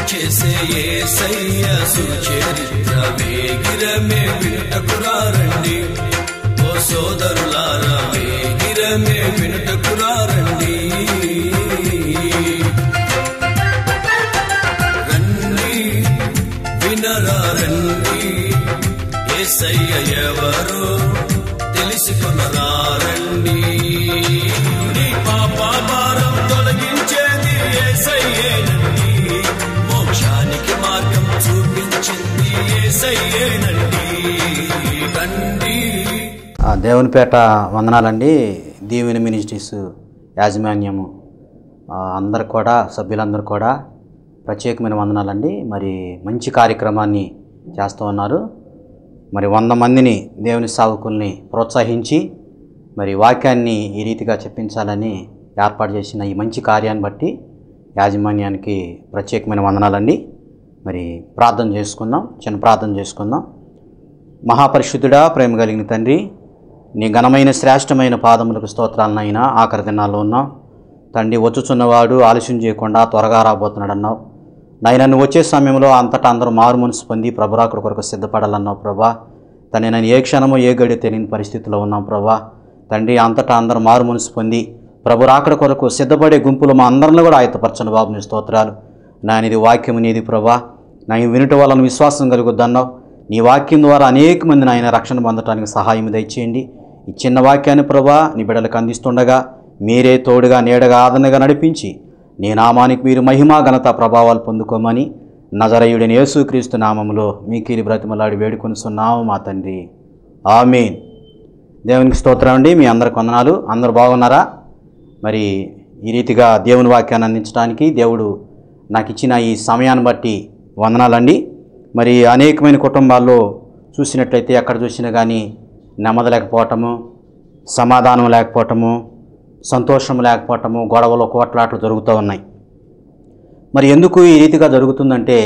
చేసే ఏసయ్య సుచరిత్ర వేగిరమే వినుటకురారండి ఓ సోదరులారా వేగిరమే వినుటకురారండి రండి వినరా రండి ఏసయ్య ఎవరో తెలుసుకునరా రండి నీ పాప భారం తొలగించేది ఏసయ్యేనండి మోక్షానికి మార్గం చూపించింది ఏసయ్యేనండి రండి ఆ దేవునిపేట వందనాలండి దీవెన మినిస్ట్రీస్ యాజమాన్యము ఆ, అందరు కూడా సభ్యులందరూ కూడా ప్రత్యేకమైన వందనాలండి మరి మంచి కార్యక్రమాన్ని చేస్తూ ఉన్నారు మరి వంద మందిని దేవుని సావుకుల్ని ప్రోత్సహించి మరి వాక్యాన్ని ఈ రీతిగా చెప్పించాలని ఏర్పాటు చేసిన ఈ మంచి కార్యాన్ని బట్టి యాజమాన్యానికి ప్రత్యేకమైన వందనాలండి మరి ప్రార్థన చేసుకుందాం చిన్న ప్రార్థన చేసుకుందాం మహాపరిశుద్ధుడా ప్రేమ కలిగిన తండ్రి నీ ఘనమైన శ్రేష్టమైన పాదములకు స్తోత్రాలనైనా ఆఖరి దినాల్లో ఉన్నావు తండ్రి వచ్చుచున్నవాడు ఆలస్యం చేయకుండా త్వరగా రాబోతున్నాడన్నావు నాయన నువ్వు వచ్చే సమయంలో అంతటా అందరూ మారు మనసు పొంది ప్రభురాకుడు కొరకు సిద్ధపడాలన్నావు ప్రభా తండ్రి నేను ఏ క్షణమో ఏ గడి తెలియని పరిస్థితిలో ఉన్నాం ప్రభా తండ్రి అంతటా అందరూ మారు మనసు పొంది ప్రభు రాకడ కొరకు సిద్ధపడే గుంపులు మా అందరిని కూడా ఆయత్తపరచను బాబు నీ స్తోత్రాలు నాయన ఇది వాక్యం నీది ప్రభా నా వినుట వలన విశ్వాసం కలుగుద్దన్నావు నీ వాక్యం ద్వారా అనేక మంది నాయన రక్షణ పొందడానికి సహాయం దయచేయండి ఈ చిన్న వాక్యాన్ని ప్రభా నీ బిడ్డలకు అందిస్తుండగా మీరే తోడుగా నీడగా ఆదరణగా నడిపించి నీ నామానికి మీరు మహిమా ఘనత ప్రభావాలు పొందుకోమని నజరయుడిని యేసుక్రీస్తు నామములో మీకీరి బ్రతిమలాడి వేడుకొనిస్తున్నాము మా తండ్రి ఆమేన్ దేవునికి స్తోత్రం అండి మీ అందరికి వందనాలు అందరు బాగున్నారా మరి ఈ రీతిగా దేవుని వాక్యాన్ని అందించడానికి దేవుడు నాకు ఇచ్చిన ఈ సమయాన్ని బట్టి వందనాలండి మరి అనేకమైన కుటుంబాల్లో చూసినట్లయితే ఎక్కడ చూసినా కానీ నెమ్మది లేకపోవటము సమాధానం లేకపోవటము సంతోషం లేకపోవటము గొడవలు కోట్లాట్లు జరుగుతూ ఉన్నాయి మరి ఎందుకు ఈ రీతిగా జరుగుతుందంటే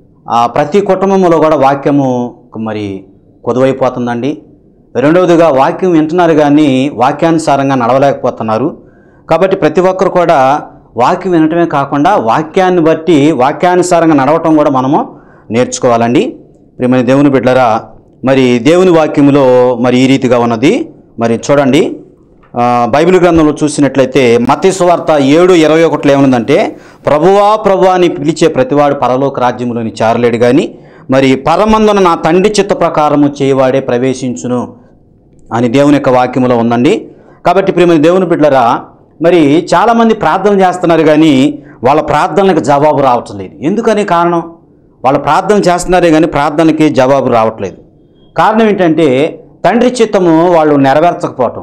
ఆ ప్రతి కుటుంబంలో కూడా వాక్యము మరి కొదువైపోతుందండి రెండవదిగా వాక్యం వింటున్నారు కానీ వాక్యానుసారంగా నడవలేకపోతున్నారు కాబట్టి ప్రతి ఒక్కరు కూడా వాక్యం వినటమే కాకుండా వాక్యాన్ని బట్టి వాక్యానుసారంగా నడవటం కూడా మనము నేర్చుకోవాలండి ప్రియమైన దేవుని బిడ్డరా మరి దేవుని వాక్యములో మరి ఈ రీతిగా ఉన్నది మరి చూడండి ఆ, బైబిల్ గ్రంథంలో చూసినట్లయితే మత్తి సువార్త ఏడు ఇరవై ఒకటిలో ఏమనుందంటే ప్రభువా ప్రభువా అని పిలిచే ప్రతివాడు పరలోక రాజ్యములోని చారలేడు కానీ మరి పరమందున నా తండ్రి చిత్త ప్రకారము చేయవాడే ప్రవేశించును అని దేవుని యొక్క వాక్యములో ఉందండి కాబట్టి ప్రియమైన దేవుని బిడ్డరా మరి చాలామంది ప్రార్థన చేస్తున్నారు కానీ వాళ్ళ ప్రార్థనలకు జవాబు రావట్లేదు ఎందుకని కారణం వాళ్ళ ప్రార్థన చేస్తున్నారే కానీ ప్రార్థనకి జవాబు రావట్లేదు కారణం ఏంటంటే తండ్రి చిత్తము వాళ్ళు నెరవేర్చకపోవటం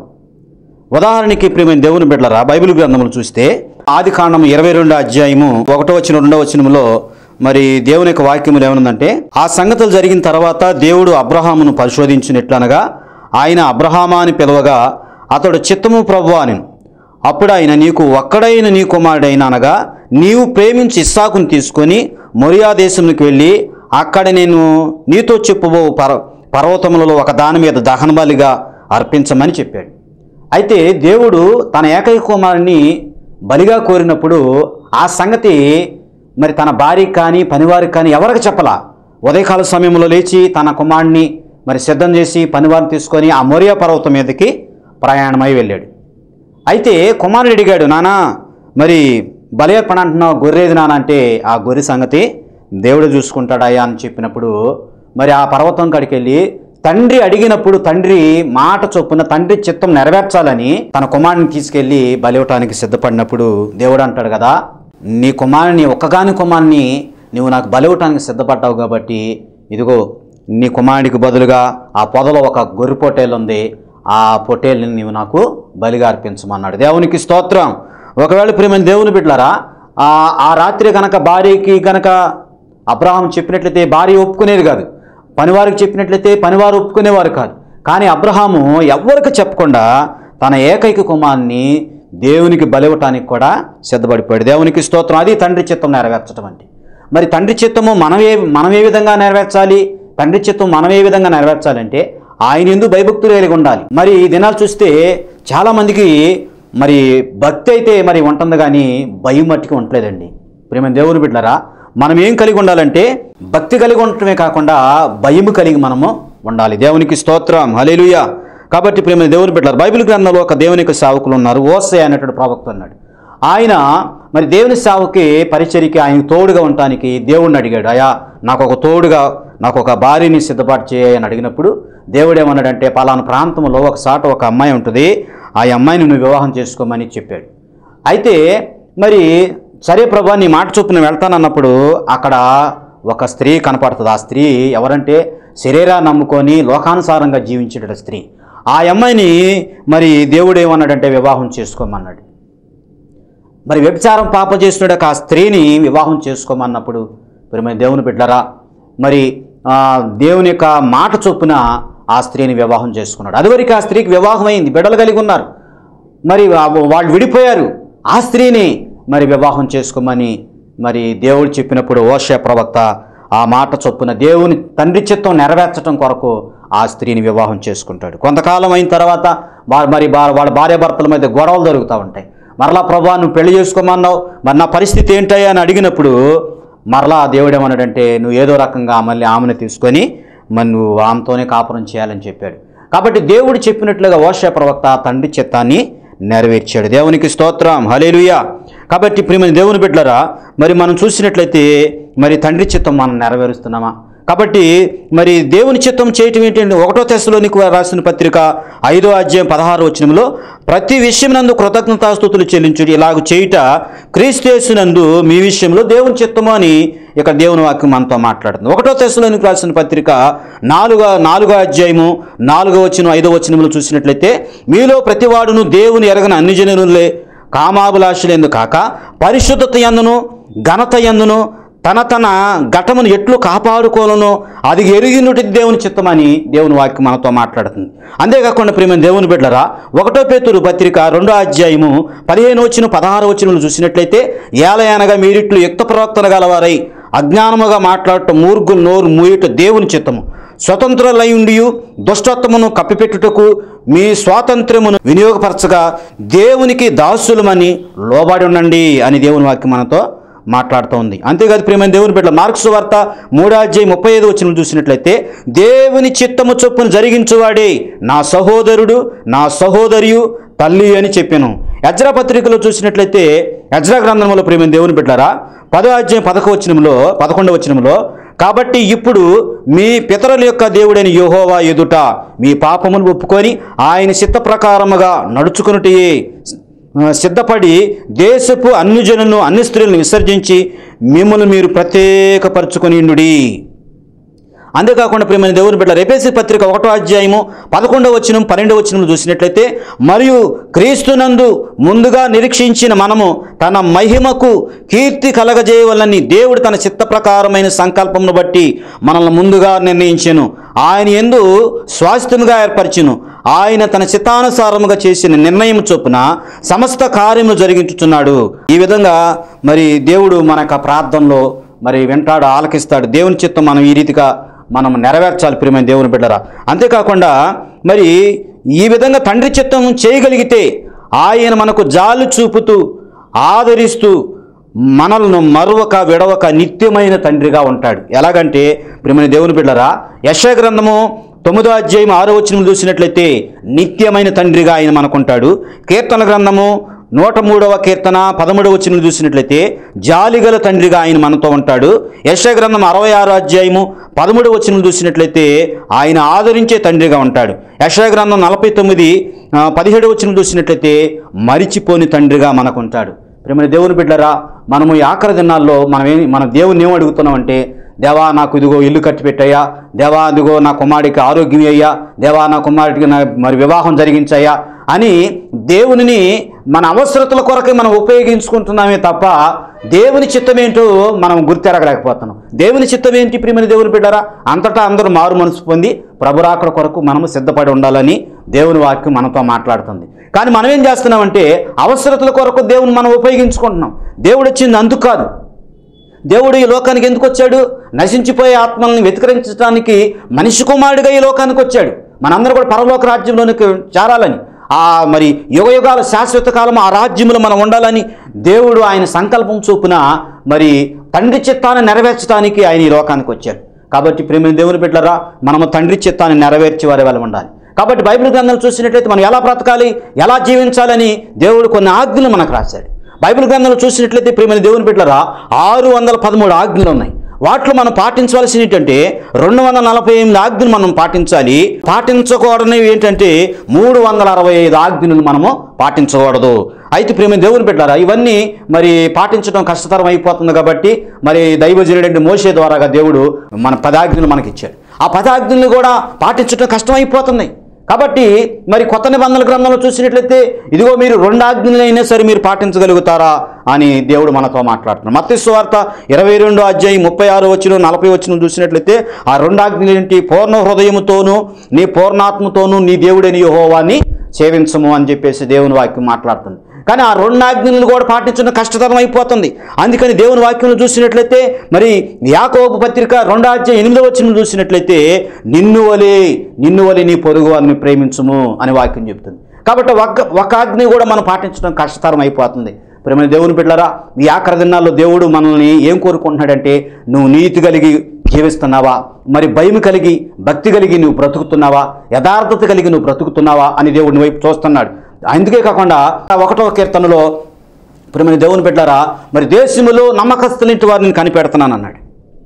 ఉదాహరణకి ప్రియమైన దేవుని బిడ్డలరా బైబిల్ గ్రంథములు చూస్తే ఆది కాండం ఇరవై రెండో అధ్యాయము ఒకటో వచ్చిన రెండో వచనములో మరి దేవుని యొక్క వాక్యములు ఏమనుందంటే ఆ సంగతులు జరిగిన తర్వాత దేవుడు అబ్రహామును పరిశోధించినట్లనగా ఆయన అబ్రహామా అని పిలవగా అతడు చిత్తము ప్రభు అని అప్పుడు ఆయన నీకు ఒక్కడైన నీ కుమారుడైన అనగా నీవు ప్రేమించి ఇస్సాకును తీసుకొని మొరియా దేశంలోకి వెళ్ళి అక్కడ నేను నీతో చెప్పుబో పర పర్వతములలో ఒక దాని మీద దహనబలిగా అర్పించమని చెప్పాడు అయితే దేవుడు తన ఏకైక కుమారుని బలిగా కోరినప్పుడు ఆ సంగతి మరి తన భార్యకి కానీ పనివారికి కానీ ఎవరికి చెప్పలా ఉదయకాల సమయంలో లేచి తన కుమారుడిని మరి సిద్ధం చేసి పనివారిని తీసుకొని ఆ మొరియా పర్వతం మీదకి ప్రయాణమై వెళ్ళాడు అయితే కుమారుడు అడిగాడు నానా మరి బలి అర్పణ అంటున్నావు గొర్రెది నాన్న అంటే ఆ గొర్రె సంగతి దేవుడు చూసుకుంటాడయ్యా అని చెప్పినప్పుడు మరి ఆ పర్వతం కాడికి వెళ్ళి తండ్రి అడిగినప్పుడు తండ్రి మాట చొప్పున తండ్రి చిత్తం నెరవేర్చాలని తన కుమారుని తీసుకెళ్ళి బలి ఇవ్వటానికి సిద్ధపడినప్పుడు దేవుడు అంటాడు కదా నీ కుమారుని ఒక్కగాని కుమారుని నువ్వు నాకు బలి ఇవ్వటానికి సిద్ధపడ్డావు కాబట్టి ఇదిగో నీ కుమారుడికి బదులుగా ఆ పొదలో ఒక గొర్రె పొట్టేలు ఉంది ఆ పొట్టేల్ని నీవు నాకు బలిగా అర్పించమన్నాడు దేవునికి స్తోత్రం ఒకవేళ ప్రియమైన దేవుని బిడ్డలారా ఆ ఆ రాత్రి కనుక భార్యకి కనుక అబ్రహాం చెప్పినట్లయితే భార్య ఒప్పుకునేది కాదు పనివారికి చెప్పినట్లయితే పనివారు ఒప్పుకునేవారు కాదు కానీ అబ్రహాము ఎవ్వరికి చెప్పకుండా తన ఏకైక కుమారుని దేవునికి బలివ్వటానికి కూడా సిద్ధపడిపోయాడు దేవునికి స్తోత్రం అది తండ్రి చిత్తం నెరవేర్చడం అంటే మరి తండ్రి చిత్తము మనం ఏ మనం ఏ విధంగా నెరవేర్చాలి తండ్రి చిత్తం మనం ఏ విధంగా నెరవేర్చాలంటే ఆయన ఎందుకు భయభక్తులు కలిగి ఉండాలి మరి ఈ దినాలు చూస్తే చాలామందికి మరి భక్తి అయితే మరి ఉంటుంది కానీ భయం మట్టికి ఉండలేదండి ప్రేమ దేవుని బిడ్డలారా మనం ఏం కలిగి ఉండాలంటే భక్తి కలిగి ఉండటమే కాకుండా భయము కలిగి మనము ఉండాలి దేవునికి స్తోత్రం హలేలుయ కాబట్టి ప్రేమ దేవుని బిడ్డలారు బైబిల్ గ్రంథంలో ఒక దేవునికి సేవకులు ఉన్నారు ఓసే అనేటువంటి ప్రవక్త ఉన్నాడు ఆయన మరి దేవుని సేవకి పరిచర్యకి ఆయన తోడుగా ఉండటానికి దేవుణ్ణి అడిగాడు అయా నాకు ఒక తోడుగా నాకు ఒక భార్యని సిద్ధపాటు చేయని అడిగినప్పుడు దేవుడు ఏమన్నాడంటే పలానా ప్రాంతంలో ఒక సాట ఒక అమ్మాయి ఉంటుంది ఆ అమ్మాయిని నువ్వు వివాహం చేసుకోమని చెప్పాడు అయితే మరి సరే ప్రభా నీ మాట చొప్పున వెళ్తానన్నప్పుడు అక్కడ ఒక స్త్రీ కనపడుతుంది ఆ స్త్రీ ఎవరంటే శరీరాన్ని నమ్ముకొని లోకానుసారంగా జీవించేట స్త్రీ ఆ అమ్మాయిని మరి దేవుడు ఏమన్నాడంటే వివాహం చేసుకోమన్నాడు మరి వ్యభిచారం పాప చేస్తున్నాడు ఆ స్త్రీని వివాహం చేసుకోమన్నప్పుడు మరి మరి దేవుని బిడ్డరా మరి ఆ, దేవుని యొక్క మాట చొప్పున ఆ స్త్రీని వివాహం చేసుకున్నాడు అదివరకు ఆ స్త్రీకి వివాహం అయింది బిడ్డలు కలిగి ఉన్నారు మరి వా- వాళ్ళు విడిపోయారు ఆ స్త్రీని మరి వివాహం చేసుకోమని మరి దేవుడు చెప్పినప్పుడు ఓష ప్రవక్త ఆ మాట చొప్పున దేవుని తండ్రి చిత్తం నెరవేర్చడం కొరకు ఆ స్త్రీని వివాహం చేసుకుంటాడు కొంతకాలం అయిన తర్వాత వా- మరి బా- వాళ్ళ భార్యాభర్తల మధ్య గొడవలు జరుగుతూ ఉంటాయి మరలా ప్రభా నువ్వు పెళ్లి చేసుకోమన్నావు మరి నా పరిస్థితి ఏంటయ్యా అని అడిగినప్పుడు మరలా దేవుడు ఏమన్నాడంటే నువ్వు ఏదో రకంగా మళ్ళీ ఆమెను తీసుకొని మరి నువ్వు ఆమెతోనే కాపురం చేయాలని చెప్పాడు కాబట్టి దేవుడు చెప్పినట్లుగా ఓష ప్రవక్త ఆ తండ్రి చిత్తాన్ని నెరవేర్చాడు దేవునికి స్తోత్రం హలేలుయా కాబట్టి ప్రియమైన దేవుని బిడ్డలరా మరి మనం చూసినట్లయితే మరి తండ్రి చిత్తం మనం నెరవేరుస్తున్నామా కాబట్టి మరి దేవుని చిత్తం చేయటం ఏంటంటే ఒకటో తెశలోనికి రాసిన పత్రిక ఐదో అధ్యాయం పదహారు వచనంలో ప్రతి విషయం నందు కృతజ్ఞతాస్తుతులు చెల్లించుడు ఇలాగ చేయుట క్రీస్తేసునందు మీ విషయంలో దేవుని చిత్తము అని ఇక దేవుని వాక్యం మనతో మాట్లాడుతుంది ఒకటో తెశలోనికి రాసిన పత్రిక నాలుగో నాలుగో అధ్యాయము నాలుగో వచనం ఐదో వచనములు చూసినట్లయితే మీలో ప్రతివాడును దేవుని ఎరగని అన్ని జనులే కామాభిలాషులందు కాక పరిశుద్ధత ఎందును ఘనత ఎందును తన తన ఘటమును ఎట్లు కాపాడుకోలను అది ఎరిగినటి దేవుని చిత్తమని దేవుని వాక్యం మనతో మాట్లాడుతుంది అంతేకాకుండా ప్రియమైన దేవుని బిడ్డరా ఒకటో పేతురు పత్రిక రెండో అధ్యాయము పదిహేను వచ్చిన పదహారు వచ్చినలు చూసినట్లయితే ఏలయనగా మీరిట్లు యుక్త ప్రవక్తన గలవారై అజ్ఞానముగా మాట్లాడటం మూర్ఖులు నోరు మూయట దేవుని చిత్తము స్వతంత్రులయుండియు దుష్టత్వమును కప్పిపెట్టుటకు మీ స్వాతంత్ర్యమును వినియోగపరచగా దేవునికి దాసులమని లోబడి ఉండండి అని దేవుని వాక్యం మనతో మాట్లాడుతూ ఉంది అంతేకాదు ప్రియమైన దేవుని బిడ్డ మార్క్స్ వార్త మూడో అధ్యాయం ముప్పై ఐదు వచ్చిన చూసినట్లయితే దేవుని చిత్తము చొప్పున జరిగించువాడే నా సహోదరుడు నా సహోదరియు తల్లి అని చెప్పాను యజ్రా పత్రికలో చూసినట్లయితే యజ్రా గ్రంథంలో ప్రియమైన దేవుని బిడ్డారా పదో అధ్యాయం పదకొ వచనంలో పదకొండవ వచనంలో కాబట్టి ఇప్పుడు మీ పితరుల యొక్క దేవుడైన యెహోవా ఎదుట మీ పాపమును ఒప్పుకొని ఆయన చిత్త ప్రకారముగా నడుచుకున్నటే సిద్ధపడి దేశపు అన్ని జనులను అన్ని స్త్రీలను విసర్జించి మిమ్మల్ని మీరు ప్రత్యేకపరచుకొనిండుడి అంతేకాకుండా ప్రియమైన దేవుని బిడ్డ రేపేసి పత్రిక ఒకటో అధ్యాయము పదకొండవ వచనం పన్నెండవ వచనం చూసినట్లయితే మరియు క్రీస్తునందు ముందుగా నిరీక్షించిన మనము తన మహిమకు కీర్తి కలగజేయవలని దేవుడు తన చిత్త ప్రకారమైన సంకల్పమును బట్టి మనల్ని ముందుగా నిర్ణయించెను ఆయన ఎందు స్వాస్థ్యముగా ఏర్పరిచెను ఆయన తన చిత్తానుసారముగా చేసిన నిర్ణయం చొప్పున సమస్త కార్యములు జరిగించుచున్నాడు ఈ విధంగా మరి దేవుడు మన యొక్క ప్రార్థనలో మరి వింటాడు ఆలకిస్తాడు దేవుని చిత్తం మనం ఈ రీతిగా మనం నెరవేర్చాలి ప్రియమైన దేవుని బిడ్డరా అంతేకాకుండా మరి ఈ విధంగా తండ్రి చిత్తం చేయగలిగితే ఆయన మనకు జాలు చూపుతూ ఆదరిస్తూ మనల్ని మరొక విడవక నిత్యమైన తండ్రిగా ఉంటాడు ఎలాగంటే ప్రియమైన దేవుని బిడ్డరా యశ గ్రంథము తొమ్మిదో అధ్యాయం ఆరో వచనం చూసినట్లయితే నిత్యమైన తండ్రిగా ఆయన మనకుంటాడు కీర్తన గ్రంథము నూట మూడవ కీర్తన పదమూడవ వచనం చూసినట్లయితే జాలిగల తండ్రిగా ఆయన మనతో ఉంటాడు యశ గ్రంథం అరవై ఆరో అధ్యాయము పదమూడవ వచనం చూసినట్లయితే ఆయన ఆదరించే తండ్రిగా ఉంటాడు యశ గ్రంథం నలభై తొమ్మిది ఆ, పదిహేడవ వచనం చూసినట్లయితే మరిచిపోని తండ్రిగా మనకుంటాడు ప్రేమ దేవుని బిడ్డరా మనము ఈ ఆఖరి దినాల్లో మనం ఏం మన దేవుని ఏం అడుగుతున్నామంటే దేవా నాకు ఇదిగో ఇల్లు కట్టి పెట్టయ్యా దేవా ఇదిగో నా కుమారుడికి ఆరోగ్యం అయ్యా దేవా నా కుమారుడికి నా మరి వివాహం జరిగించయ్యా అని దేవునిని మన అవసరతల కొరకే మనం ఉపయోగించుకుంటున్నామే తప్ప దేవుని చిత్తం ఏంటో మనం గుర్తెరగలేకపోతున్నాం దేవుని చిత్తం ఏంటి ప్రియమైన దేవుని బిడ్డారా అంతటా అందరూ మారు మనసు పొంది ప్రభురాకడ కొరకు మనము సిద్ధపడి ఉండాలని దేవుని వాక్యం మనతో మాట్లాడుతుంది కానీ మనం ఏం చేస్తున్నామంటే అవసరతల కొరకు దేవుని మనం ఉపయోగించుకుంటున్నాం దేవుడు వచ్చింది అందుకు కాదు దేవుడు ఈ లోకానికి ఎందుకు వచ్చాడు నశించిపోయే ఆత్మల్ని వెతికరించడానికి మనిషి కుమారుడిగా ఈ లోకానికి వచ్చాడు మనందరూ కూడా పరలోక రాజ్యంలోనికి చేరాలని ఆ మరి యుగ యుగాల శాశ్వత కాలం ఆ రాజ్యంలో మనం ఉండాలని దేవుడు ఆయన సంకల్పం చొప్పున మరి తండ్రి చిత్తాన్ని నెరవేర్చడానికి ఆయన ఈ లోకానికి వచ్చారు కాబట్టి ప్రేమ దేవుని బిడ్డరా మనము తండ్రి చిత్తాన్ని నెరవేర్చి వారి వల్ల ఉండాలి కాబట్టి బైబిల్ గ్రంథాలు చూసినట్లయితే మనం ఎలా బ్రతకాలి ఎలా జీవించాలని దేవుడు కొన్ని ఆజ్ఞలు మనకు రాశాడు బైబిల్ గ్రంథంలో చూసినట్లయితే ప్రేమ దేవుని బిడ్డరా ఆరు వందల పదమూడు ఆజ్ఞలు ఉన్నాయి వాటిలో మనం పాటించవలసిన ఏంటంటే రెండు వందల నలభై ఎనిమిది ఆజ్ఞలు మనం పాటించాలి పాటించకూడనివి ఏంటంటే మూడు వందల అరవై ఐదు ఆజ్ఞలు మనము పాటించకూడదు అయితే ప్రేమ దేవుని పెట్టారా ఇవన్నీ మరి పాటించడం కష్టతరం అయిపోతుంది కాబట్టి మరి దైవజనుడంటే మోసే ద్వారాగా దేవుడు మన పదాజ్ఞలు మనకి ఇచ్చాడు ఆ పదాజ్ఞలు కూడా పాటించడం కష్టం అయిపోతుంది కాబట్టి మరి కొత్త నిబంధనల గ్రంథంలో చూసినట్లయితే ఇదిగో మీరు రెండు ఆజ్ఞలైనా సరే మీరు పాటించగలుగుతారా అని దేవుడు మనతో మాట్లాడుతున్నాడు మత్స్సు వార్త ఇరవై రెండు అధ్యాయం ముప్పై ఆరు వచ్చిన నలభై వచ్చిన చూసినట్లయితే ఆ రెండు ఆజ్ఞలు ఏంటి పూర్ణ హృదయముతోనూ నీ పూర్ణాత్మతోనూ నీ దేవుడని యెహోవాని సేవించము అని చెప్పేసి దేవుని వాక్యం మాట్లాడుతుంది కానీ ఆ రెండు ఆజ్ఞలు కూడా పాటించడం కష్టతరం అయిపోతుంది అందుకని దేవుని వాక్యంలో చూసినట్లయితే మరి యాకోబు పత్రిక రెండో అధ్యాయం ఎనిమిదో వచ్చిన చూసినట్లయితే నిన్ను వలే నిన్ను వలే నీ పొరుగు వారిని ప్రేమించుము అని వాక్యం చెప్తుంది కాబట్టి ఒక ఒక ఆజ్ఞ కూడా మనం పాటించడం కష్టతరం అయిపోతుంది ప్రేమ దేవుని బిడ్డరా ఈ ఆఖరి దినాల్లో దేవుడు మనల్ని ఏం కోరుకుంటున్నాడంటే నువ్వు నీతి కలిగి జీవిస్తున్నావా మరి భయం కలిగి భక్తి కలిగి నువ్వు బ్రతుకుతున్నావా యథార్థత కలిగి నువ్వు బ్రతుకుతున్నావా అని దేవుడిని వైపు చూస్తున్నాడు అందుకే కాకుండా ఒకటో కీర్తనలో ప్రేమ దేవుని బిడ్డారా మరి దేశములో నమ్మకస్తులింటి వారిని కనిపెడుతున్నాను అన్నాడు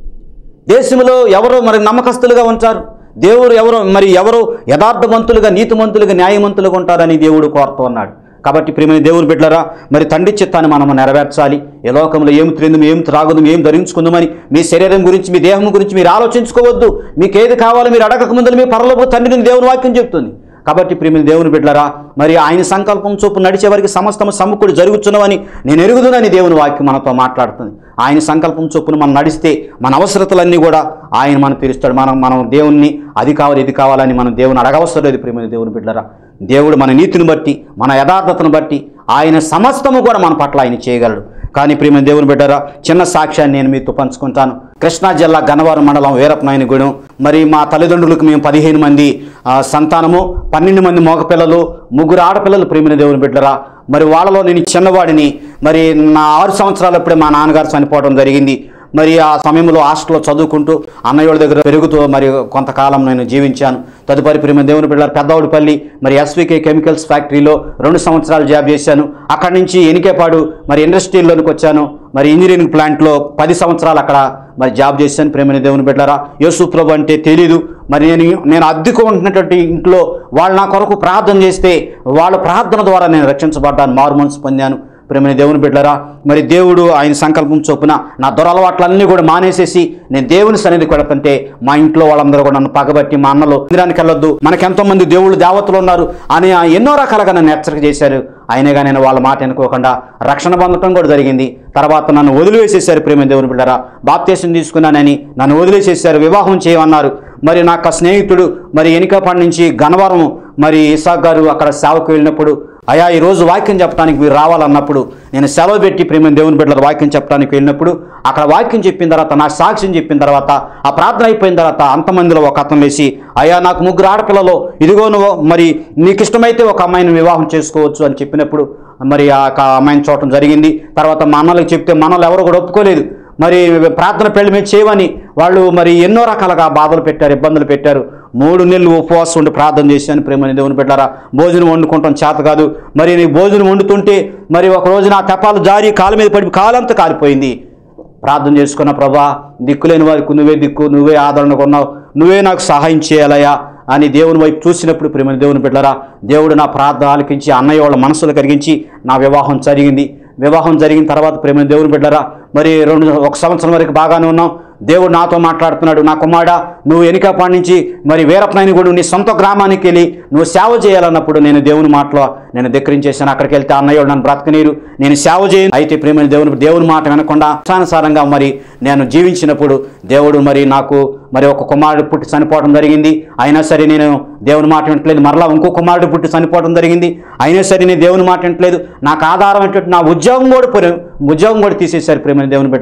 దేశంలో ఎవరు మరి నమ్మకస్తులుగా ఉంచారు దేవుడు ఎవరు మరి ఎవరు యథార్థవంతులుగా నీతిమంతులుగా న్యాయమంతులుగా ఉంటారని దేవుడు కోరుతూ ఉన్నాడు కాబట్టి ప్రియమైన దేవుని బిడ్డరా మరి తండ్రి చిత్తాన్ని మనం నెరవేర్చాలి ఈ లోకంలో ఏం తిందు ఏం త్రాగుదు ఏం ధరించుకుందామని మీ శరీరం గురించి మీ దేహం గురించి మీరు ఆలోచించుకోవద్దు మీకు ఏది కావాలో మీరు అడగక ముందు మీ పరలోపు తండ్రిని దేవుని వాక్యం చెప్తుంది కాబట్టి ప్రియమైన దేవుని బిడ్డరా మరి ఆయన సంకల్పం చొప్పు నడిచే వారికి సమస్తము సమ్ముకుడు జరుగుతున్నవని నేను ఎరుగుదునని దేవుని వాక్యం మనతో మాట్లాడుతుంది ఆయన సంకల్పం చొప్పున మనం నడిస్తే మన అవసరతలన్నీ కూడా ఆయన మనం తీరుస్తాడు మనం మనం దేవుణ్ణి అది కావాలి ఇది కావాలని మనం దేవుని అడగవసరం లేదు ప్రియమైన దేవుని బిడ్డరా దేవుడు మన నీతిని బట్టి మన యథార్థతను బట్టి ఆయన సమస్తము కూడా మన పట్ల ఆయన చేయగలడు కానీ ప్రియమైన దేవుని బిడ్డరా చిన్న సాక్ష్యాన్ని నేను మీతో పంచుకుంటాను కృష్ణా జిల్లా గన్నవరం మండలం వీరపనాయని గూడెం మరి మా తల్లిదండ్రులకు మేము పదిహేను మంది ఆ, సంతానము పన్నెండు మంది మగపిల్లలు ముగ్గురు ఆడపిల్లలు ప్రియమైన దేవుని బిడ్డరా మరి వాళ్ళలో నేను చిన్నవాడిని మరి నా ఆరు సంవత్సరాలప్పుడే మా నాన్నగారు చనిపోవడం జరిగింది మరి ఆ సమయంలో హాస్టల్లో చదువుకుంటూ అన్నయ్య వాళ్ళ దగ్గర పెరుగుతూ మరి కొంతకాలం నేను జీవించాను తదుపరి ప్రేమ దేవుని బిడ్డలు పెద్దవాడిపల్లి మరి ఎస్వికే కెమికల్స్ ఫ్యాక్టరీలో రెండు సంవత్సరాలు జాబ్ చేశాను అక్కడి నుంచి ఎనికేపాడు మరి ఇండస్ట్రీలోనికి వచ్చాను మరి ఇంజనీరింగ్ ప్లాంట్లో పది సంవత్సరాలు అక్కడ మరి జాబ్ చేశాను ప్రేమని దేవుని బిడ్డరా యేసు ప్రభు అంటే తెలీదు మరి నేను నేను అద్దెకు ఉంటున్నటువంటి ఇంట్లో వాళ్ళు నా కొరకు ప్రార్థన చేస్తే వాళ్ళ ప్రార్థన ద్వారా నేను రక్షించబడ్డాను మారు మనసు పొందాను ప్రేమని దేవుని బిడ్డరా మరి దేవుడు ఆయన సంకల్పం చొప్పున నా దొరలవాట్లన్నీ కూడా మానేసేసి నేను దేవుని సన్నిధికి వెళుతుంటే మా ఇంట్లో వాళ్ళందరూ కూడా నన్ను పగబట్టి మా అన్నలు మందిరానికి వెళ్ళొద్దు మనకెంతో మంది దేవుళ్ళు దేవతలు ఉన్నారు అని ఎన్నో రకాలుగా నన్ను హెచ్చరిక చేశారు అయినగా నేను వాళ్ళ మాట అనుకోకుండా రక్షణ పొందటం కూడా జరిగింది తర్వాత నన్ను వదిలివేసేశారు ప్రేమ దేవుని బిడ్డరా బాప్తేశం తీసుకున్నానని నన్ను వదిలేసేశారు వివాహం చేయమన్నారు మరి నాకు స్నేహితుడు మరి ఎనికపాటి నుంచి గనవరం మరి ఇసాక్ గారు అక్కడ సేవకు వెళ్ళినప్పుడు అయా ఈ రోజు వాక్యం చెప్పడానికి మీరు రావాలన్నప్పుడు నేను సెలవు పెట్టి ప్రేమ దేవుని బిడ్డల వాక్యం చెప్పడానికి వెళ్ళినప్పుడు అక్కడ వాక్యం చెప్పిన తర్వాత నా సాక్ష్యం చెప్పిన తర్వాత ఆ ప్రార్థన అయిపోయిన తర్వాత అంతమందిలో ఒక అతను లేచి అయ్యా నాకు ముగ్గురు ఆడపిల్లలో ఇదిగో నువ్వు మరి నీకు ఇష్టమైతే ఒక అమ్మాయిని వివాహం చేసుకోవచ్చు అని చెప్పినప్పుడు మరి ఆ యొక్క అమ్మాయిని చూడటం జరిగింది తర్వాత మా అన్నలకు చెప్తే మనలు ఎవరు కూడా ఒప్పుకోలేదు మరి ప్రార్థన పెళ్లి మీద చేయమని వాళ్ళు మరి ఎన్నో రకాలుగా బాధలు పెట్టారు ఇబ్బందులు పెట్టారు మూడు నెలలు ఉపవాసం ఉండి ప్రార్థన చేశాను ప్రేమని దేవుని పెట్టారా భోజనం వండుకుంటాం చేత కాదు మరి నీ భోజనం వండుతుంటే మరి ఒక రోజు నా తెప్పాలు జారి కాలు మీద పడి కాలంతా కాలిపోయింది ప్రార్థన చేసుకున్న ప్రభా దిక్కులేని వారికి నువ్వే దిక్కు నువ్వే ఆదరణ కొన్నావు నువ్వే నాకు సహాయం చేయాలయ్యా అని దేవుని వైపు చూసినప్పుడు ప్రేమని దేవుని బిడ్డరా దేవుడు నా ప్రార్థన ఆలకించి అన్నయ్య వాళ్ళ మనసులు కరిగించి నా వివాహం జరిగింది వివాహం జరిగిన తర్వాత ప్రేమ దేవుని బిడ్డరా మరి రెండు ఒక సంవత్సరం వరకు బాగానే ఉన్నాం దేవుడు నాతో మాట్లాడుతున్నాడు నా కుమారుడా నువ్వు ఎనికాపాడి నుంచి మరి వీరప్నాయని కూడా నీ సొంత గ్రామానికి వెళ్ళి నువ్వు సేవ చేయాలన్నప్పుడు నేను దేవుని మాటలో నేను ధిక్కరించేశాను అక్కడికి వెళ్తే అన్నయ్య నన్ను బ్రతకనీరు నేను సేవ చేయను అయితే ప్రేమ దేవుని దేవుని మాట వినకుండా ఇష్టానుసారంగా మరి నేను జీవించినప్పుడు దేవుడు మరి నాకు మరి ఒక కుమారుడు పుట్టి చనిపోవడం జరిగింది అయినా సరే నేను దేవుని మాట వింటలేదు మరలా ఇంకో కుమారుడు పుట్టి చనిపోవడం జరిగింది అయినా సరే నేను దేవుని మాట వింటలేదు నాకు ఆధారం ఏంటంటే నా ఉద్యోగం కూడా పోయి ఉద్యోగం కూడా తీసేశారు ప్రేమ దేవుని బిడ్డరా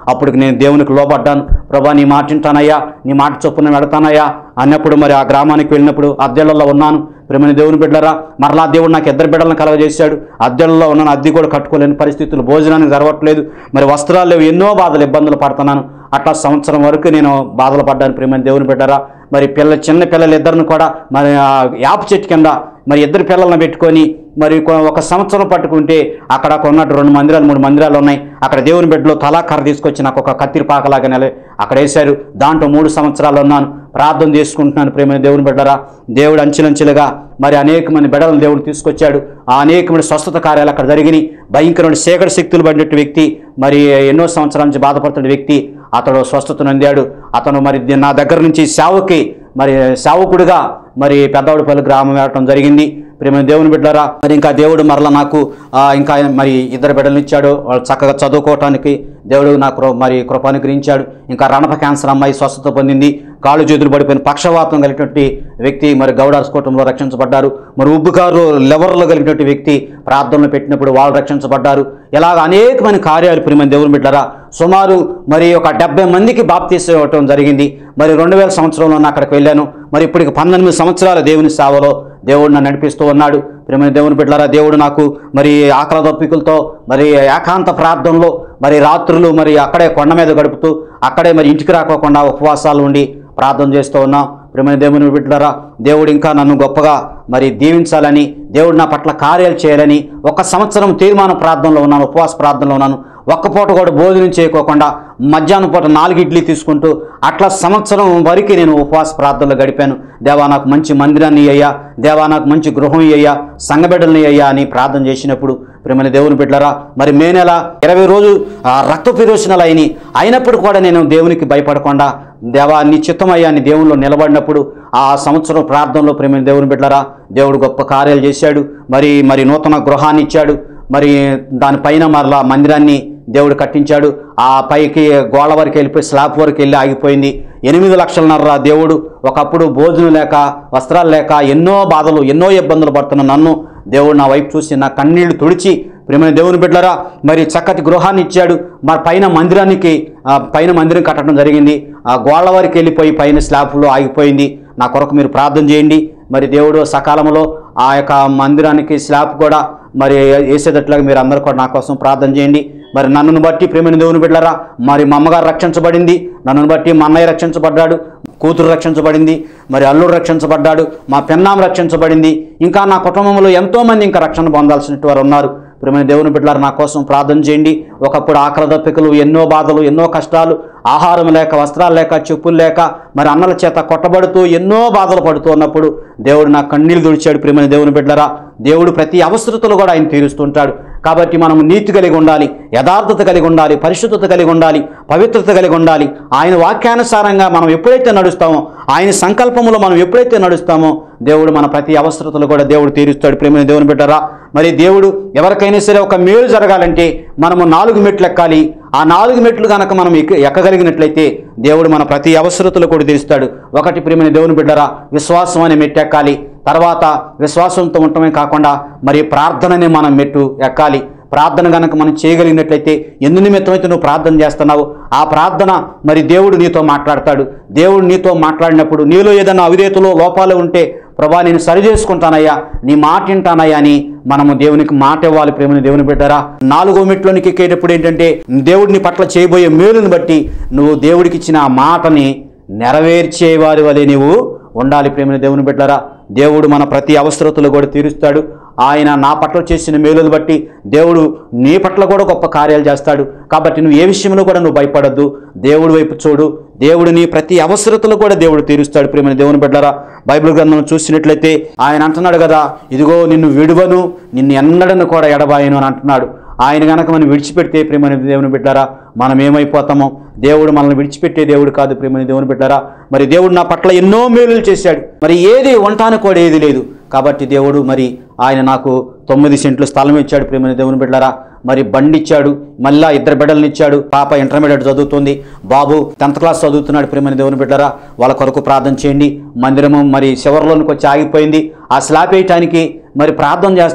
అప్పుడు నేను దేవునికి లోపడ్డాను ప్రభా నీ మాట వింటానయ్యా నీ మాట చొప్పున వెళతానయ్యా అన్నప్పుడు మరి ఆ గ్రామానికి వెళ్ళినప్పుడు అద్దెలలో ఉన్నాను ప్రేమని దేవుని బిడ్డరా మరలా దేవుడు నాకు ఇద్దరు బిడ్డలను కలగజేశాడు అద్దెలలో ఉన్నాను అద్దె కూడా కట్టుకోలేని పరిస్థితులు భోజనానికి జరగట్లేదు మరి వస్త్రాలు లేవు ఎన్నో బాధలు ఇబ్బందులు పడుతున్నాను అట్లా సంవత్సరం వరకు నేను బాధలు పడ్డాను ప్రేమని దేవుని బిడ్డరా మరి పిల్ల చిన్న పిల్లలు ఇద్దరిని కూడా మరి ఆ యాప చెట్టు కింద మరి ఇద్దరు పిల్లలను పెట్టుకొని మరి కొ- ఒక సంవత్సరం పట్టుకుంటే అక్కడ కొన్నట్టు రెండు మందిరాలు మూడు మందిరాలు ఉన్నాయి అక్కడ దేవుని బిడ్డలో తలా కర్ర తీసుకొచ్చి నాకు ఒక కత్తిరి పాకలాగా నెల అక్కడ వేశారు దాంట్లో మూడు సంవత్సరాలు ఉన్నాను ప్రార్థన చేసుకుంటున్నాను ప్రేమ దేవుని బిడ్డరా దేవుడు అంచెలంచెలుగా మరి అనేక మంది బిడ్డలను దేవుడు తీసుకొచ్చాడు ఆ అనేకమైన స్వస్థత కార్యాలు అక్కడ జరిగినాయి భయంకరమైన శేఖర శక్తులు పడినట్టు వ్యక్తి మరి ఎన్నో సంవత్సరాల నుంచి బాధపడుతున్న వ్యక్తి అతడు స్వస్థతను అందాడు అతను మరి ది- నా దగ్గర నుంచి సేవకి మరి సేవకుడిగా మరి పెద్దవాడిపల్లి గ్రామం వెళ్ళటం జరిగింది ప్రేమ దేవుని బిడ్డరా మరి ఇంకా దేవుడు మరలా నాకు ఆ, ఇంకా మరి ఇద్దరు బిడ్డలు ఇచ్చాడు వాళ్ళు చక్కగా చదువుకోవటానికి దేవుడు నాకు కృ- మరి కృప అనుగ్రహించాడు ఇంకా రణప క్యాన్సర్ అమ్మాయి స్వస్థత పొందింది కాళ్ళు చేతులు పడిపోయిన పక్షవాతం కలిగినటువంటి వ్యక్తి మరి గౌడార్స్ కూటంలో రక్షించబడ్డారు మరి ఉబ్బుగారు లెవర్లో కలిగినటువంటి వ్యక్తి ప్రార్థనలు పెట్టినప్పుడు వాళ్ళు రక్షించబడ్డారు ఇలాగ అనేకమైన కార్యాలు ప్రియమైన దేవుని బిడ్డరా సుమారు మరి ఒక డెబ్బై మందికి బాప్తీసం ఇవ్వటం జరిగింది మరి రెండు వేల సంవత్సరంలో అక్కడికి వెళ్ళాను మరి ఇప్పటికి పంతొమ్మిది సంవత్సరాల దేవుని సేవలో దేవుడు నన్ను నడిపిస్తూ ఉన్నాడు ప్రియమైన దేవుని బిడ్డలారా దేవుడు నాకు మరి ఆకల దప్పికలతో మరి ఏకాంత ప్రార్థనలో మరి రాత్రులు మరి అక్కడే కొండ మీద గడుపుతూ అక్కడే మరి ఇంటికి రాకోకుండా ఉపవాసాలు ఉండి ప్రార్థన చేస్తూ ఉన్నాం ప్రియమైన దేవుని బిడ్డలారా దేవుడు ఇంకా నన్ను గొప్పగా మరి దీవించాలని దేవుడు నా పట్ల కార్యాలు చేయాలని ఒక సంవత్సరం తీర్మాన ప్రార్థనలో ఉన్నాను ఉపవాస ప్రార్థనలో ఉన్నాను ఒక్క పూట కూడా భోజనం చేయకోకుండా మధ్యాహ్నం పూట నాలుగు ఇడ్లీ తీసుకుంటూ అట్లా సంవత్సరం వరకు నేను ఉపవాస ప్రార్థనలు గడిపాను దేవా నాకు మంచి మందిరాన్ని అయ్యా దేవా నాకు మంచి గృహం అయ్యా సంఘబిడ్డల్ని అయ్యా అని ప్రార్థన చేసినప్పుడు ప్రేమని దేవుని బిడ్డరా మరి మే నెల ఇరవై రోజు ఆ, రక్త పిరోచనలు అయినాయి అయినప్పుడు కూడా నేను దేవునికి భయపడకుండా దేవా నీ చిత్తమయ్యా అని దేవునిలో నిలబడినప్పుడు ఆ సంవత్సరం ప్రార్థనలో ప్రేమ దేవుని బిడ్డరా దేవుడు గొప్ప కార్యాలు చేశాడు మరి మరి నూతన గృహాన్ని ఇచ్చాడు మరి దానిపైన మరలా మందిరాన్ని దేవుడు కట్టించాడు ఆ పైకి గోడ వరకు వెళ్ళిపోయి స్లాబ్ వరకు వెళ్ళి ఆగిపోయింది ఎనిమిది లక్షలన్నర దేవుడు ఒకప్పుడు భోజనం లేక వస్త్రాలు లేక ఎన్నో బాధలు ఎన్నో ఇబ్బందులు పడుతున్న నన్ను దేవుడు నా వైపు చూసి నా కన్నీళ్లు తుడిచి ప్రేమైన దేవుని బిడ్డరా మరి చక్కటి గృహాన్ని ఇచ్చాడు మరి పైన మందిరానికి ఆ, పైన మందిరం కట్టడం జరిగింది ఆ గోళ్ళ వరకు వెళ్ళిపోయి పైన స్లాబ్లో ఆగిపోయింది నా కొరకు మీరు ప్రార్థన చేయండి మరి దేవుడు సకాలంలో ఆ యొక్క మందిరానికి స్లాబ్ కూడా మరి వేసేటట్లుగా మీరు అందరూ కూడా నా కోసం ప్రార్థన చేయండి మరి నన్నును బట్టి ప్రేమైన దేవుని బిడ్డరా మరి మా అమ్మగారు రక్షించబడింది నన్నును బట్టి మా అన్నయ్య రక్షించబడ్డాడు కూతురు రక్షించబడింది మరి అల్లుడు రక్షించబడ్డాడు మా పెన్నాం రక్షించబడింది ఇంకా నా కుటుంబంలో ఎంతోమంది ఇంకా రక్షణ పొందాల్సినట్టు వారు ఉన్నారు ప్రేమైన దేవుని బిడ్డలారు నా కోసం ప్రార్థన చేయండి ఒకప్పుడు ఆకలి దప్పికలు ఎన్నో బాధలు ఎన్నో కష్టాలు ఆహారం లేక వస్త్రాలు లేక చెప్పులు లేక మరి అన్నల చేత కొట్టబడుతూ ఎన్నో బాధలు పడుతూ ఉన్నప్పుడు దేవుడు నా కన్నీళ్ళు తుడిచాడు ప్రేమైన దేవుని బిడ్డరా దేవుడు ప్రతి అవసరతలు కూడా ఆయన తీరుస్తుంటాడు కాబట్టి మనం నీతి కలిగి ఉండాలి యథార్థత కలిగి ఉండాలి పరిశుద్ధత కలిగి ఉండాలి పవిత్రత కలిగి ఉండాలి ఆయన వాక్యానుసారంగా మనం ఎప్పుడైతే నడుస్తామో ఆయన సంకల్పములో మనం ఎప్పుడైతే నడుస్తామో దేవుడు మన ప్రతి అవసరతలు కూడా దేవుడు తీరుస్తాడు ప్రేమ దేవుని బిడ్డరా మరి దేవుడు ఎవరికైనా సరే ఒక మేలు జరగాలంటే మనము నాలుగు మెట్లు ఎక్కాలి ఆ నాలుగు మెట్లు కనుక మనం ఎక్క- ఎక్కగలిగినట్లయితే దేవుడు మన ప్రతి అవసరతలు కూడా తీరుస్తాడు ఒకటి ప్రేమైన దేవుని బిడ్డరా విశ్వాసం అనే మెట్టు ఎక్కాలి తర్వాత విశ్వాసంతో ఉండటమే కాకుండా మరి ప్రార్థనని మనం మెట్టు ఎక్కాలి ప్రార్థన కనుక మనం చేయగలిగినట్లయితే ఎందు నిమిత్తమైతే నువ్వు ప్రార్థన చేస్తున్నావు ఆ ప్రార్థన మరి దేవుడు నీతో మాట్లాడతాడు దేవుడు నీతో మాట్లాడినప్పుడు నీలో ఏదైనా అవిధేతలో లోపాలు ఉంటే ప్రభా నేను సరి చేసుకుంటానయ్యా నీ మాట వింటానయ్యా అని మనము దేవునికి మాట ఇవ్వాలి ప్రేమని దేవుని బిడ్డరా నాలుగో మెట్లోనికి ఎక్కేటప్పుడు ఏంటంటే దేవుడిని పట్ల చేయబోయే మేలుని బట్టి నువ్వు దేవుడికి ఇచ్చిన ఆ మాటని నెరవేర్చే వారి వలె నీవు ఉండాలి ప్రేమని దేవుని బిడ్డరా దేవుడు మన ప్రతి అవసరతలు కూడా తీరుస్తాడు ఆయన నా పట్ల చేసిన మేలును బట్టి దేవుడు నీ పట్ల కూడా గొప్ప కార్యాలు చేస్తాడు కాబట్టి నువ్వు ఏ విషయంలో కూడా నువ్వు భయపడద్దు దేవుడి వైపు చూడు దేవుడు నీ ప్రతి అవసరతలు కూడా దేవుడు తీరుస్తాడు ప్రేమని దేవుని బిడ్డరా బైబిల్ గ్రంథం చూసినట్లయితే ఆయన అంటున్నాడు కదా ఇదిగో నిన్ను విడువను నిన్ను ఎన్నడను కూడా ఎడబాయను అని అంటున్నాడు ఆయన గనక మనం విడిచిపెడితే ప్రేమని దేవుని బిడ్డారా మనం ఏమైపోతామో దేవుడు మనల్ని విడిచిపెట్టే దేవుడు కాదు ప్రేమని దేవుని బిడ్డారా మరి దేవుడు నా పట్ల ఎన్నో మేలులు చేశాడు మరి ఏది వంటానికి కూడా ఏది లేదు కాబట్టి దేవుడు మరి ఆయన నాకు తొమ్మిది సెంట్లు స్థలం ఇచ్చాడు ప్రేమని దేవుని బిడ్డారా మరి బండి ఇచ్చాడు మళ్ళా ఇద్దరు బిడ్డలను ఇచ్చాడు పాప ఇంటర్మీడియట్ చదువుతుంది బాబు టెన్త్ క్లాస్ చదువుతున్నాడు ప్రేమని దేవుని బిడ్డరా వాళ్ళ కొరకు ప్రార్థన చేయండి మందిరము మరి చివరిలోనికి వచ్చి ఆగిపోయింది ఆ స్లాబ్ వేయటానికి మరి ప్రార్థన చేస్తున్నాం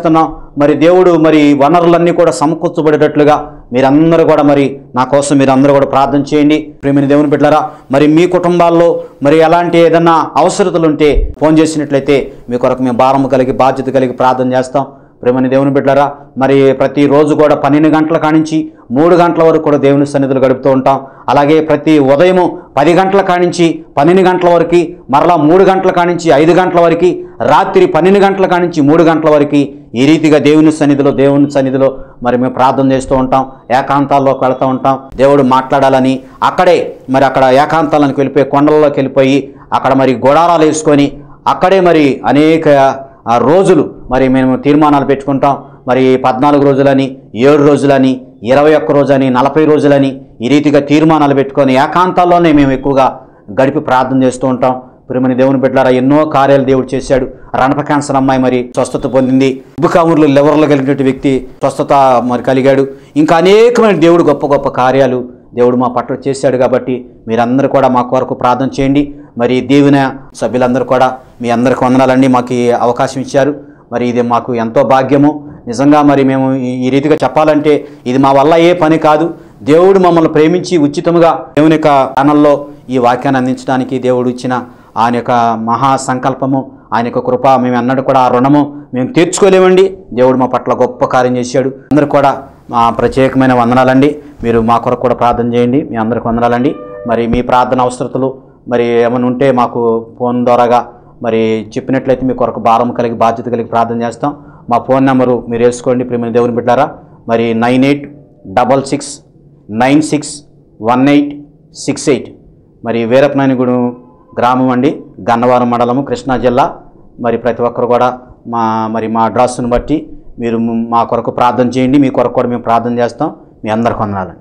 మరి దేవుడు మరి వనరులన్నీ కూడా సమకూర్చబడేటట్లుగా మీరందరూ కూడా మరి నా కోసం మీరు అందరూ కూడా ప్రార్థన చేయండి ప్రేమిని దేవుని బిడ్డలారా మరి మీ కుటుంబాల్లో మరి ఎలాంటి ఏదన్నా అవసరతలు ఉంటే ఫోన్ చేసినట్లయితే మీ కొరకు మేము భారం కలిగి బాధ్యత కలిగి ప్రార్థన చేస్తాం ప్రేమని దేవుని బిడ్డలారా మరి ప్రతిరోజు కూడా పన్నెండు గంటల కానించి మూడు గంటల వరకు కూడా దేవుని సన్నిధులు గడుపుతూ ఉంటాం అలాగే ప్రతి ఉదయము పది గంటల కానించి పన్నెండు గంటల వరకు మరలా మూడు గంటల కానించి ఐదు గంటల వరకు రాత్రి పన్నెండు గంటల కానించి మూడు గంటల వరకు ఈ రీతిగా దేవుని సన్నిధిలో దేవుని సన్నిధిలో మరి మేము ప్రార్థన చేస్తూ ఉంటాం ఏకాంతాల్లోకి వెళ్తూ ఉంటాం దేవుడు మాట్లాడాలని అక్కడే మరి అక్కడ ఏకాంతాలకు వెళ్ళిపోయి కొండల్లోకి వెళ్ళిపోయి అక్కడ మరి గుడారాలు వేసుకొని అక్కడే మరి అనేక ఆ రోజులు మరి మేము తీర్మానాలు పెట్టుకుంటాం మరి పద్నాలుగు రోజులని ఏడు రోజులని ఇరవై ఒక్క రోజని నలభై రోజులని ఈ రీతిగా తీర్మానాలు పెట్టుకొని ఏకాంతాల్లోనే మేము ఎక్కువగా గడిపి ప్రార్థన చేస్తూ ఉంటాం ప్రేమని దేవుని బిడ్డారా ఎన్నో కార్యాలు దేవుడు చేశాడు రణప క్యాన్సర్ అమ్మాయి మరి స్వస్థత పొందింది ఉబ్బుకామురులు లెవర్లు కలిగినటువంటి వ్యక్తి స్వస్థత మరి కలిగాడు ఇంకా అనేకమైన దేవుడు గొప్ప గొప్ప కార్యాలు దేవుడు మా పట్ల చేశాడు కాబట్టి మీరందరూ కూడా మా కొరకు ప్రార్థన చేయండి మరి దీవెన సభ్యులందరూ కూడా మీ అందరికి వందనాలండి మాకు ఈ అవకాశం ఇచ్చారు మరి ఇది మాకు ఎంతో భాగ్యము నిజంగా మరి మేము ఈ- ఈ రీతిగా చెప్పాలంటే ఇది మా వల్ల ఏ పని కాదు దేవుడు మమ్మల్ని ప్రేమించి ఉచితముగా దేవుని యొక్క ఛానల్లో ఈ వాక్యాన్ని అందించడానికి దేవుడు ఇచ్చిన ఆయన యొక్క మహా సంకల్పము ఆయన యొక్క కృప మేము అన్నట్టు కూడా ఆ రుణము మేము తీర్చుకోలేమండి దేవుడు మా పట్ల గొప్ప కార్యం చేశాడు అందరూ కూడా మా ప్రత్యేకమైన వందనాలండి మీరు మా కొరకు కూడా ప్రార్థన చేయండి మీ అందరికి వందనాలండి మరి మీ ప్రార్థన అవసరతలు మరి ఏమైనా ఉంటే మాకు ఫోన్ ద్వారాగా మరి చెప్పినట్లయితే మీ కొరకు భారం కలిగి బాధ్యత కలిగి ప్రార్థన చేస్తాం మా ఫోన్ నెంబరు మీరు వేసుకోండి ప్రేమ దేవుని బిడ్డారా మరి nine eight double six nine six one eight six eight మరి వీరపనాయనిగూడెం గ్రామం అండి గన్నవరం మండలము కృష్ణా జిల్లా మరి ప్రతి ఒక్కరు కూడా మా మరి మా అడ్రస్ను బట్టి మీరు మా కొరకు ప్రార్థన చేయండి మీ కొరకు కూడా మేము ప్రార్థన చేస్తాం మీ అందరికి వందనాలండి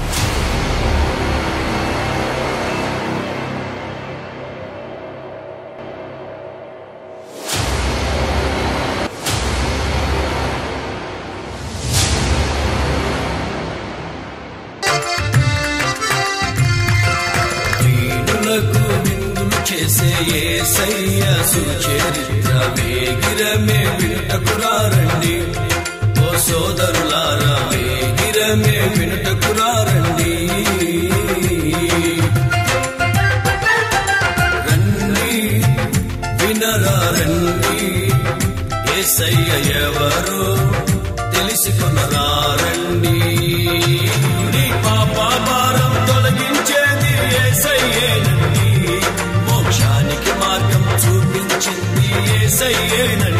వీణులకు విందులు చేసే ఏసయ్య సుచరిత్ర వేగిరమే వినుటకురారండి ఓ సోదరులారా వేగిరమే వినుటకురారండి రండి వినరా రండి ఏసయ్య ఎవరో తెలుసుకునరా రండి నీ పాప భారం తొలగించేది ఏసయ్యేనండి మోక్షానికి మార్గం చూపించింది ఏసయ్యేనండి